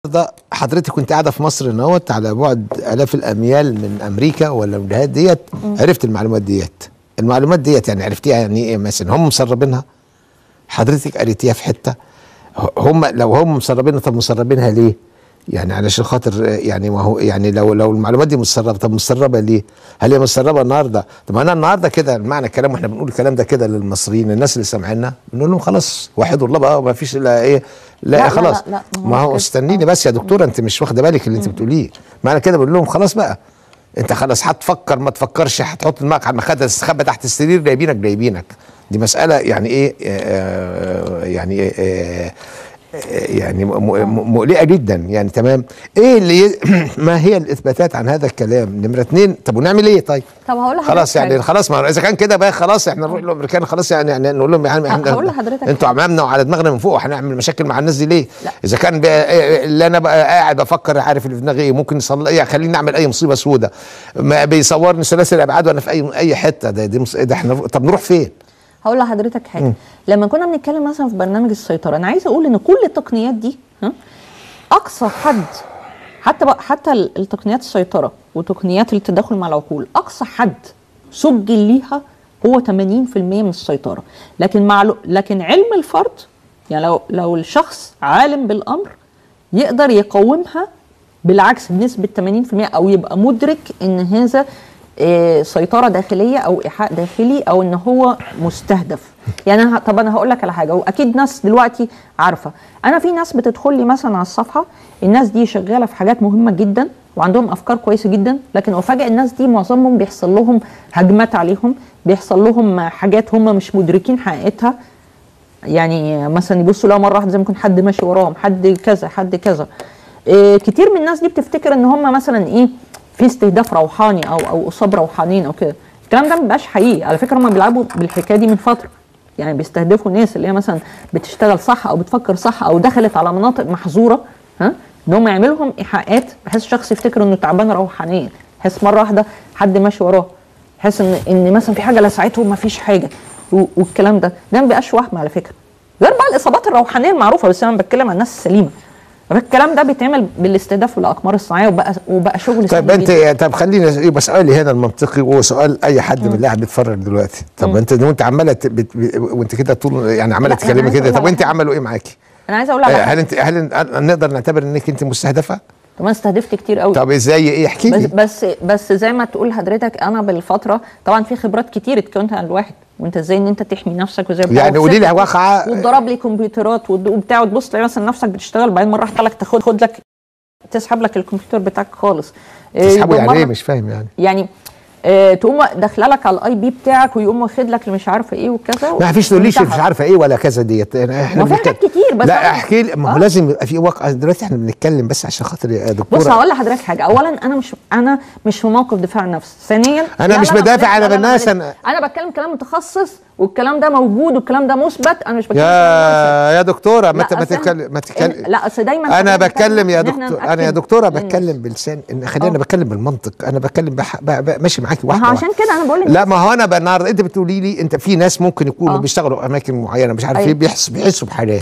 النهارده حضرتك كنت قاعده في مصر اهوت على بعد الاف الاميال من امريكا ولا من الجهات ديت عرفت المعلومات ديت المعلومات ديت يعني عرفتيها يعني ايه مثلا هم مسربينها حضرتك قريتيها في حته هم لو هم مسربينها طب مسربينها ليه؟ يعني علشان خاطر يعني ما هو يعني لو لو المعلومات دي مسربه طب مسربه ليه؟ هل هي مسربه النهارده؟ طب انا النهارده كده معنى الكلام واحنا بنقول الكلام ده كده للمصريين الناس اللي سامعيننا بنقول لهم خلاص وحدوا الله بقى ما فيش الا ايه لا, لا، لا، خلاص لا، لا، ما هو كده. استنيني بس يا دكتوره انت مش واخده بالك اللي انت بتقوليه معنى كده بقول لهم خلاص بقى انت خلاص هتفكر ما تفكرش هتحط دماغك على المخده تستخبى تحت السرير جايبينك جايبينك دي مساله يعني ايه آه، يعني آه، آه، يعني م- م- مقلقه جدا يعني تمام ايه اللي ي- ما هي الاثباتات عن هذا الكلام نمره اتنين طب ونعمل ايه طيب طب هقول لحضرتك خلاص يعني حاجة. خلاص ما اذا كان كده بقى خلاص احنا نروح للامريكان خلاص يعني, يعني نقول لهم يعني احنا هقول لحضرتك انتوا امامنا وعلى دماغنا من فوق هنعمل مشاكل مع الناس دي ليه؟ لا. اذا كان بقى اللي انا بقى قاعد بفكر عارف اللي في دماغي ايه ممكن يصل يعني خليني اعمل اي مصيبه سودة ما بيصورني ثلاثي الابعاد وانا في اي اي حته ده دي مص... ده احنا طب نروح فين؟ هقول لحضرتك حاجه لما كنا بنتكلم مثلا في برنامج السيطره انا عايزه اقول ان كل التقنيات دي ها اقصى حد حتى بقى حتى ال- التقنيات السيطره وتقنيات التداخل مع العقول اقصى حد سجل ليها هو 80% من السيطره لكن مع لكن علم الفرد يعني لو لو الشخص عالم بالامر يقدر يقاومها بالعكس بنسبه 80% او يبقى مدرك ان هذا آه، سيطره داخليه او ايحاء داخلي او ان هو مستهدف يعني أنا ه- طب انا هقول لك على حاجه واكيد ناس دلوقتي عارفه انا في ناس بتدخل لي مثلا على الصفحه الناس دي شغاله في حاجات مهمه جدا وعندهم افكار كويسه جدا لكن افاجئ الناس دي معظمهم بيحصل لهم هجمات عليهم بيحصل لهم حاجات هم مش مدركين حقيقتها يعني مثلا يبصوا لها مره واحده زي ما يكون حد ماشي وراهم حد كذا حد كذا إيه كتير من الناس دي بتفتكر ان هم مثلا ايه في استهداف روحاني او او اصاب روحانيين او كده الكلام ده مبقاش حقيقي على فكره هم بيلعبوا بالحكايه دي من فتره يعني بيستهدفوا ناس اللي هي مثلا بتشتغل صح او بتفكر صح او دخلت على مناطق محظوره ها ان هم يعملوا لهم ايحاءات بحيث الشخص يفتكر انه تعبان روحانيا بحيث مره واحده حد ماشي وراه بحيث ان ان مثلا في حاجه لسعته وما فيش حاجه و- والكلام ده ده ما بيبقاش وهم على فكره غير بقى الاصابات الروحانيه المعروفه بس انا بتكلم عن الناس السليمه الكلام ده بيتعمل بالاستهداف والاقمار الصناعيه وبقى وبقى شغل طيب سهل انت جداً. طب خليني يبقى سؤالي هنا المنطقي وهو سؤال اي حد من اللي قاعد بيتفرج دلوقتي طب انت وانت عماله ت- بت- ب- وانت كده طول يعني عماله لا، أنا تتكلمي عايزة كده أقول طب على وانت حاجة. عملوا ايه معاكي؟ انا عايزه اقول على هل حاجه انت هل انت- نقدر نعتبر انك انت مستهدفه؟ طب انا استهدفت كتير قوي طب ازاي ايه احكي بس لي بس بس زي ما تقول حضرتك انا بالفتره طبعا في خبرات كتير اتكونت عن الواحد وانت ازاي ان انت تحمي نفسك وزي بتاع يعني قولي لي وسبت- واقعة- واتضرب لي كمبيوترات ود- وبتاع وتبص تلاقي مثلا نفسك بتشتغل بعدين مره واحده لك تاخد خد لك تسحب لك الكمبيوتر بتاعك خالص إيه، تسحبوا يعني يبقى ايه مرة- مش فاهم يعني يعني آه تقوم داخله لك على الاي بي بتاعك ويقوم واخد لك اللي مش عارفه ايه وكذا ما فيش تقوليش وانتهى. مش عارفه ايه ولا كذا ديت احنا ما في حاجات بنتكلم- كتير بس لا أنا- احكي لي ما هو آه. لازم يبقى في واقع دلوقتي احنا بنتكلم بس عشان خاطر يا دكتوره بص هقول لحضرتك حاجه اولا انا مش انا مش في موقف دفاع عن نفسي ثانيا أنا لا، مش لا، لا، بدافع لا، عن لا، لا، الناس، لا، أنا- انا بتكلم كلام متخصص والكلام ده موجود والكلام ده مثبت انا مش بتكلم كلام يا يا دكتوره ما لا، ت- ما أصل إحنا- تتكلم ما تتكلم إن- لا، أصل دايماً انا حضرتك بتكلم يا إن إحنا دكتور انا يا نأكد دكتوره للناس. بتكلم بلسان ان خلينا آه. بتكلم بالمنطق انا بتكلم بح... ب... ب... ماشي معاكي ما واحده هو عشان واحدة. كده انا بقول لا ما هو انا بقى النهارده انت بتقولي لي انت في ناس ممكن يكونوا آه. بيشتغلوا في اماكن معينه مش عارف أيوة. ايه بيحس بيحسوا بحالات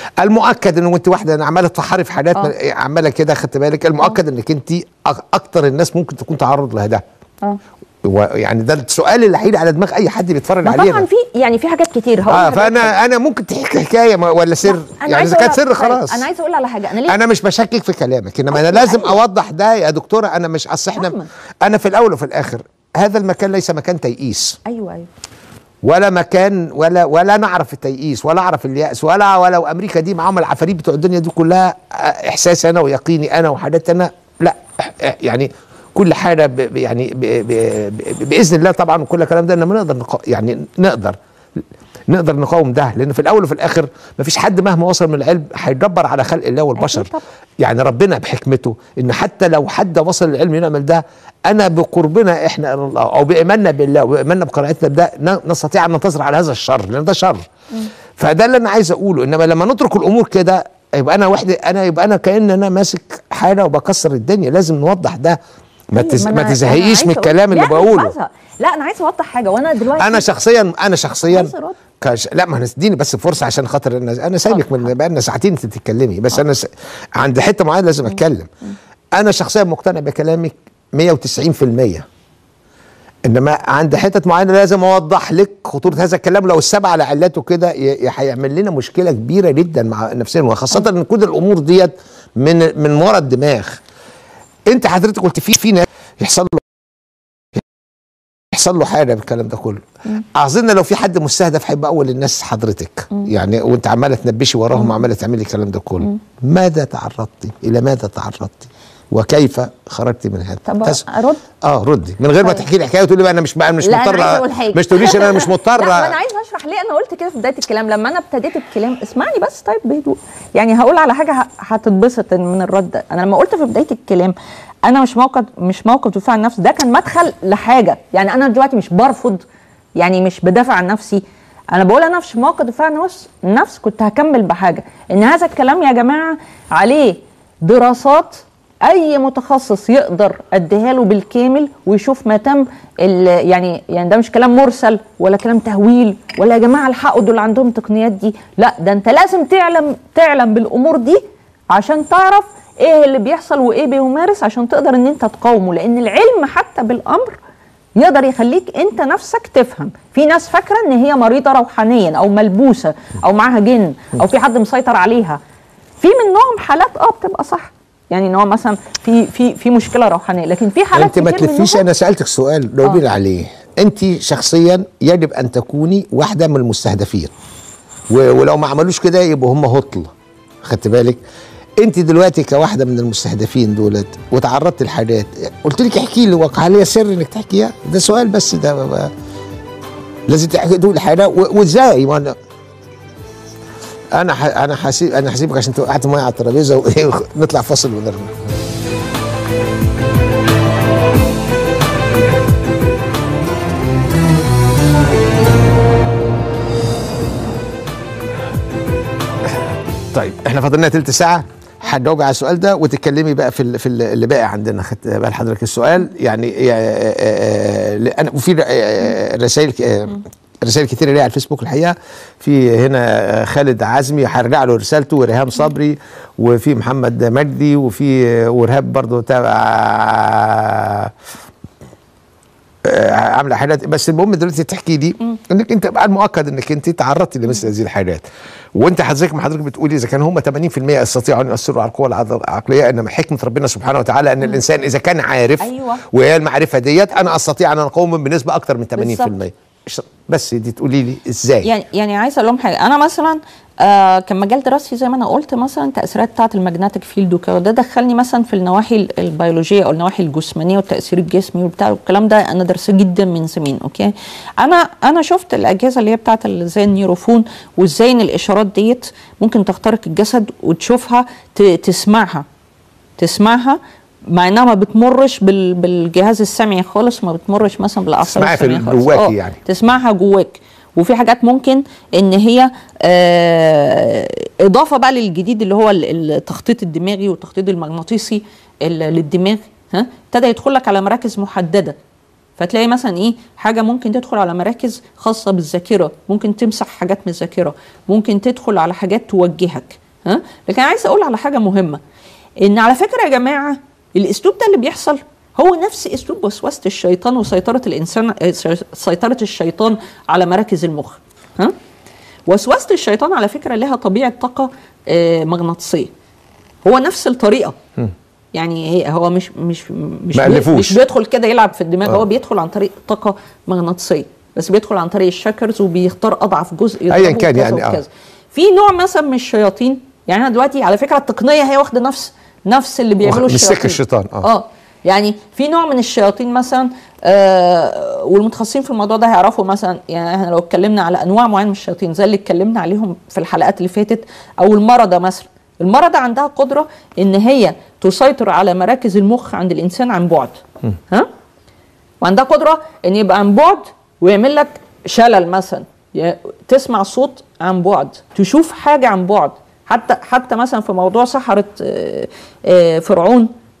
المؤكد انه انت واحده انا عماله تفحري في حالات آه. عماله كده خدت بالك المؤكد انك انت أك- اكتر الناس ممكن تكون تعرض لهذا اه يعني ده السؤال اللي هيجي على دماغ اي حد بيتفرج ما علينا طبعا في يعني في حاجات كتير هقول اه لحضرتك حاجة. فانا انا ممكن تحكي حكايه ما- ولا سر أنا يعني عايزة اذا كانت أقول- سر خلاص انا عايزه اقول على حاجه انا ليه انا مش بشكك في كلامك انما انا أيوة، لازم أيوة. اوضح ده يا دكتوره انا مش اصل احنا فاهمة. انا في الاول وفي الاخر هذا المكان ليس مكان تيئيس ايوه ايوه ولا مكان ولا ولا نعرف التيئيس ولا اعرف الياس ولا ولو امريكا دي معاهم العفاريت بتوع الدنيا دي كلها آه، احساس انا ويقيني انا وحاجات انا لا آه، يعني كل حاجه ب ب- يعني ب ب ب باذن الله طبعا وكل الكلام ده انما نقدر نقا يعني نقدر نقدر نقاوم ده لان في الاول وفي الاخر ما فيش حد مهما وصل من العلم هيتجبر على خلق الله والبشر أكيد طبعا. يعني ربنا بحكمته ان حتى لو حد وصل للعلم يعمل ده انا بقربنا احنا إلى الله او بايماننا بالله وايماننا بقراءتنا بده ن- نستطيع ان ننتصر على هذا الشر لان ده شر فده اللي انا عايز اقوله انما لما نترك الامور كده يبقى انا وحده انا يبقى انا كان انا ماسك حاله وبكسر الدنيا لازم نوضح ده ما طيب، تز- أنا- ما أنا تزهقيش عايزة من أقول- الكلام اللي لا، مش بقوله. بزهق. لا انا عايزه اوضح حاجه وانا دلوقتي انا شخصيا انا شخصيا عايزة أرد. كش... لا ما هتديني بس فرصه عشان خاطر انا انا سايبك من بقالنا ساعتين انت تتكلمي بس انا س... عند حته معينه لازم اتكلم انا شخصيا مقتنع بكلامك 190% انما عند حتت معينه لازم اوضح لك خطوره هذا الكلام لو السبعه لعلاته كده ي- ي- هيعمل لنا مشكله كبيره جدا مع نفسنا وخاصه ان كل الامور ديت من من ورا الدماغ انت حضرتك قلت في في ناس يحصل له يحصل له حاجه بالكلام ده كله اظن لو في حد مستهدف هيبقى اول الناس حضرتك يعني وانت عماله تنبشي وراهم وعماله تعملي الكلام ده كله ماذا تعرضتي الى ماذا تعرضتي وكيف خرجتي من هذا طب تس- ارد اه ردي من غير ما طيب. تحكي لي حكايه وتقولي بقى انا مش بقى أنا مش لا انا مضطره عايزه اقول حاجه مش تقوليش ان انا مش مضطره لا ما انا عايزه اشرح ليه انا قلت كده في بدايه الكلام لما انا ابتديت الكلام اسمعني بس طيب بهدوء يعني هقول على حاجه ه- هتتبسط من الرد ده. انا لما قلت في بدايه الكلام انا مش موقف مش موقف دفاع عن النفس ده كان مدخل لحاجه يعني انا دلوقتي مش برفض يعني مش بدافع عن نفسي انا بقول انا في موقف دفاع عن النفس النفس كنت هكمل بحاجه ان هذا الكلام يا جماعه عليه دراسات اي متخصص يقدر اديها له بالكامل ويشوف ما تم ال- يعني يعني ده مش كلام مرسل ولا كلام تهويل ولا يا جماعه الحقوا دول عندهم تقنيات دي لا ده انت لازم تعلم تعلم بالامور دي عشان تعرف ايه اللي بيحصل وايه بيمارس عشان تقدر ان انت تقاومه لان العلم حتى بالامر يقدر يخليك انت نفسك تفهم في ناس فاكره ان هي مريضه روحانيا او ملبوسه او معاها جن او في حد مسيطر عليها في منهم حالات اه بتبقى صح يعني ان هو مثلا في في في مشكله روحانيه لكن في حالات انت ما كتير تلفيش منهم- انا سالتك سؤال جاوبي لي آه. عليه انت شخصيا يجب ان تكوني واحده من المستهدفين و- ولو ما عملوش كده يبقوا هم هطل خدت بالك انت دلوقتي كواحده من المستهدفين دولت وتعرضت لحاجات قلت لك احكي لي واقع هل هي سر انك تحكيها ده سؤال بس ده بقى. لازم تحكي تقول حاجه و- وازاي ما انا انا ح... انا حسيب انا هسيبك عشان توقعت ميه على الترابيزه ونطلع فاصل ونرجع طيب احنا فاضلنا تلت ساعه هتجاوبي على السؤال ده وتتكلمي بقى في ال- في ال- اللي باقي عندنا خدت بال حضرتك السؤال يعني انا وفي رسائل رسائل كتير ليا على الفيسبوك الحقيقه في هنا خالد عزمي هرجع له رسالته وريهام صبري وفي محمد مجدي وفي ورهاب برضو تابع آه، عامله حاجات بس المهم دلوقتي تحكي لي انك انت بعد مؤكد انك انت تعرضتي لمثل هذه الحاجات وانت حضرتك ما حضرتك بتقولي اذا كان هم 80% يستطيعوا ان يؤثروا على القوى العض- العقليه انما حكمه ربنا سبحانه وتعالى ان الانسان اذا كان عارف أيوة. وهي المعرفه ديت انا استطيع ان اقاوم بنسبه اكثر من 80% بالظبط. إيش- بس دي تقولي لي ازاي يعني يعني عايزه اقول لهم حاجه انا مثلا آه كان مجال دراستي زي ما انا قلت مثلا التاثيرات بتاعه الماجنتيك فيلد وكده ده دخلني مثلا في النواحي ال- البيولوجيه او النواحي الجسمانيه والتاثير الجسمي وبتاع والكلام ده انا درسه جدا من زمان اوكي انا انا شفت الاجهزه اللي هي بتاعه ال- زي النيوروفون وازاي ان الاشارات ديت ممكن تخترق الجسد وتشوفها ت- تسمعها تسمعها مع انها ما بتمرش بال... بالجهاز السمعي خالص ما بتمرش مثلا بالاعصاب تسمعها في السمعيه خالص جواكي آه، يعني. تسمعها جواك وفي حاجات ممكن ان هي آه اضافه بقى للجديد اللي هو ال- التخطيط الدماغي والتخطيط المغناطيسي ال- للدماغ ها ابتدى يدخل لك على مراكز محدده فتلاقي مثلا ايه حاجه ممكن تدخل على مراكز خاصه بالذاكره ممكن تمسح حاجات من الذاكره ممكن تدخل على حاجات توجهك ها لكن عايز اقول على حاجه مهمه ان على فكره يا جماعه الاسلوب ده اللي بيحصل هو نفس اسلوب وسوسه الشيطان وسيطره الانسان آه، سيطره الشيطان على مراكز المخ ها وسوسه الشيطان على فكره لها طبيعه طاقه آه، مغناطيسيه هو نفس الطريقه يعني هي هو مش مش مش ما بي- ألفوش. مش بيدخل كده يلعب في الدماغ آه. هو بيدخل عن طريق طاقه مغناطيسيه بس بيدخل عن طريق الشاكرز وبيختار اضعف جزء أياً يضربه كان وكذا يعني، آه. وكذا. في نوع مثلا من الشياطين يعني انا دلوقتي على فكره التقنيه هي واخده نفس نفس اللي بيعملوه واخد- الشياطين مسك الشيطان، آه. اه يعني في نوع من الشياطين مثلا آه والمتخصصين في الموضوع ده هيعرفوا مثلا يعني احنا لو اتكلمنا على انواع معينه من الشياطين زي اللي اتكلمنا عليهم في الحلقات اللي فاتت او المرضى مثلا المرضى عندها قدره ان هي تسيطر على مراكز المخ عند الانسان عن بعد ها وعندها قدره ان يبقى عن بعد ويعمل لك شلل مثلا ي- تسمع صوت عن بعد تشوف حاجه عن بعد حتى حتى مثلا في موضوع سحره آه، آه، فرعون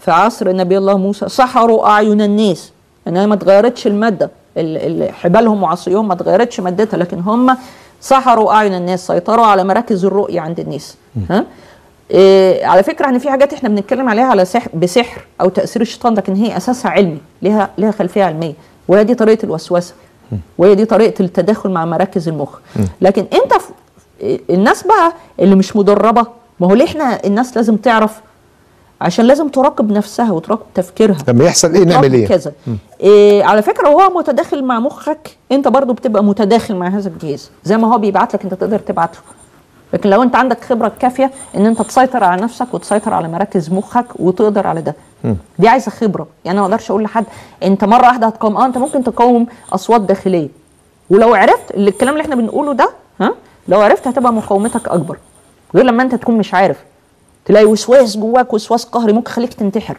في عصر نبي الله موسى سحروا اعين الناس انها ما اتغيرتش الماده ال- ال- حبالهم وعصيهم ما اتغيرتش مادتها لكن هم سحروا اعين الناس سيطروا على مراكز الرؤيه عند الناس ها إيه على فكره ان في حاجات احنا بنتكلم عليها على سحر بسحر او تاثير الشيطان لكن هي اساسها علمي ليها ليها خلفيه علميه وهي دي طريقه الوسوسه وهي دي طريقه التداخل مع مراكز المخ لكن انت ف... الناس بقى اللي مش مدربه ما هو ليه احنا الناس لازم تعرف عشان لازم تراقب نفسها وتراقب تفكيرها لما يحصل ايه نعمل ايه كذا إيه على فكره وهو متداخل مع مخك انت برضو بتبقى متداخل مع هذا الجهاز زي ما هو بيبعت لك انت تقدر تبعت له لكن لو انت عندك خبره كافيه ان انت تسيطر على نفسك وتسيطر على مراكز مخك وتقدر على ده دي عايزه خبره يعني انا ما اقدرش اقول لحد انت مره واحده هتقاوم اه انت ممكن تقاوم اصوات داخليه ولو عرفت اللي الكلام اللي احنا بنقوله ده ها لو عرفت هتبقى مقاومتك اكبر غير لما انت تكون مش عارف تلاقي وسواس جواك وسواس قهري ممكن يخليك تنتحر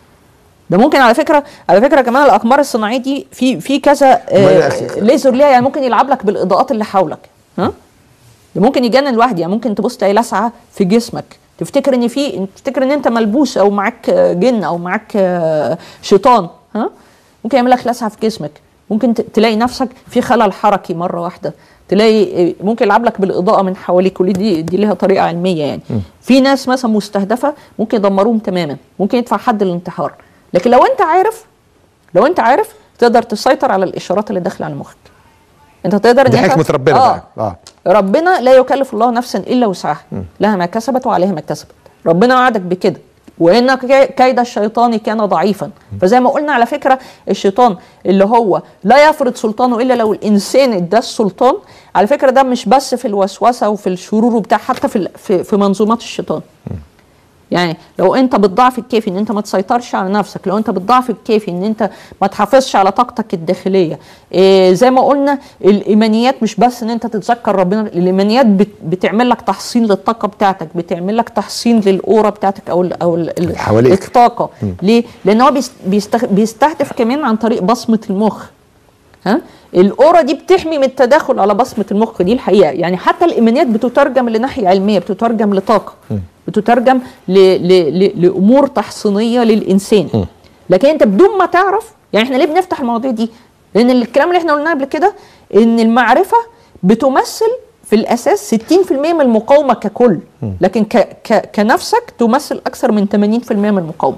ده ممكن على فكره على فكره كمان الاقمار الصناعيه دي في في كذا أمال يا آه أخي؟ ليزر ليها يعني ممكن يلعب لك بالاضاءات اللي حولك ها ده ممكن يجنن الواحد يعني ممكن تبص تلاقي لسعه في جسمك تفتكر ان في تفتكر ان انت ملبوس او معاك آه، جن او معاك آه، شيطان ها ممكن يعمل لك لسعه في جسمك ممكن ت- تلاقي نفسك في خلل حركي مره واحده تلاقي آه، ممكن يلعب لك بالاضاءه من حواليك ودي دي, دي ليها طريقه علميه يعني في ناس مثلا مستهدفه ممكن يدمروهم تماما ممكن يدفع حد للانتحار لكن لو انت عارف لو انت عارف تقدر تسيطر على الاشارات اللي داخله على مخك انت تقدر ان دي انت حكمه ربنا آه. بقى اه ربنا لا يكلف الله نفسا الا وسعها لها ما كسبت وعليها ما اكتسبت ربنا وعدك بكده وان كي- كيد الشيطان كان ضعيفا فزي ما قلنا على فكره الشيطان اللي هو لا يفرض سلطانه الا لو الانسان اداه السلطان على فكره ده مش بس في الوسوسه وفي الشرور وبتاع حتى في ال- في, في منظومات الشيطان يعني لو انت بالضعف الكافي ان انت ما تسيطرش على نفسك لو انت بالضعف الكافي ان انت ما تحافظش على طاقتك الداخليه إيه زي ما قلنا الايمانيات مش بس ان انت تتذكر ربنا الايمانيات بت بتعمل لك تحصين للطاقه بتاعتك بتعمل لك تحصين للاورا بتاعتك او ال او ال ال حواليك. الطاقه ليه لان هو بيست- بيستخ- بيستهدف كمان عن طريق بصمه المخ ها الاورا دي بتحمي من التداخل على بصمه المخ دي الحقيقه يعني حتى الايمانيات بتترجم لناحيه علميه بتترجم لطاقه بتترجم ل... ل... ل... لامور تحصينيه للانسان لكن انت بدون ما تعرف يعني احنا ليه بنفتح المواضيع دي لان الكلام اللي احنا قلناه قبل كده ان المعرفه بتمثل في الاساس 60% من المقاومه ككل لكن ك... ك... كنفسك تمثل اكثر من 80% من المقاومه